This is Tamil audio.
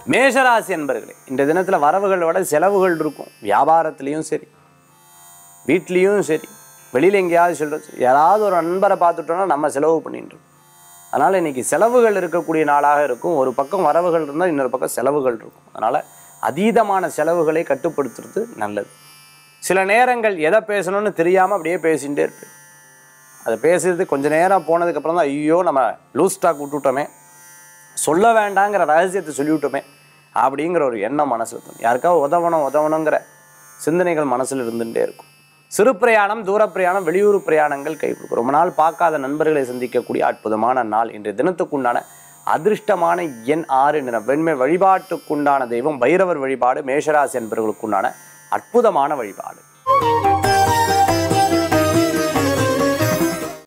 மேஷராசி என்பர்களே இந்த தினத்தில் வரவுகளை விட செலவுகள் இருக்கும் வியாபாரத்துலேயும் சரி வீட்லேயும் சரி வெளியில் எங்கேயாவது சொல்கிறது யாராவது ஒரு நண்பரை பார்த்துட்டோன்னா நம்ம செலவு பண்ணிட்டு இருக்கோம் அதனால் இன்றைக்கி செலவுகள் இருக்கக்கூடிய நாளாக இருக்கும் ஒரு பக்கம் வரவுகள் இருந்தால் இன்னொரு பக்கம் செலவுகள் இருக்கும் அதனால் அதீதமான செலவுகளை கட்டுப்படுத்துறது நல்லது சில நேரங்கள் எதை பேசணும்னு தெரியாமல் அப்படியே பேசிகிட்டே இருப்பேன் அதை பேசுறது கொஞ்ச நேரம் போனதுக்கப்புறம் தான் ஐயோ நம்ம லூஸ் ஸ்டாக் விட்டுட்டோமே சொல்ல வேண்டாங்கிற ரகசியத்தை சொல்லிவிட்டோமே அப்படிங்கிற ஒரு எண்ணம் மனசில் தோணும் யாருக்காவது உதவணும் உதவணுங்கிற சிந்தனைகள் மனசில் இருந்துகிட்டே இருக்கும் சிறு பிரயாணம் தூர பிரயாணம் வெளியூர் பிரயாணங்கள் கை கொடுக்கும் ரொம்ப நாள் பார்க்காத நண்பர்களை சந்திக்கக்கூடிய அற்புதமான நாள் இன்றைய தினத்துக்குண்டான அதிர்ஷ்டமான எண் ஆறு நிறம் வெண்மை வழிபாட்டுக்குண்டான தெய்வம் பைரவர் வழிபாடு மேஷராசி என்பவர்களுக்குண்டான அற்புதமான வழிபாடு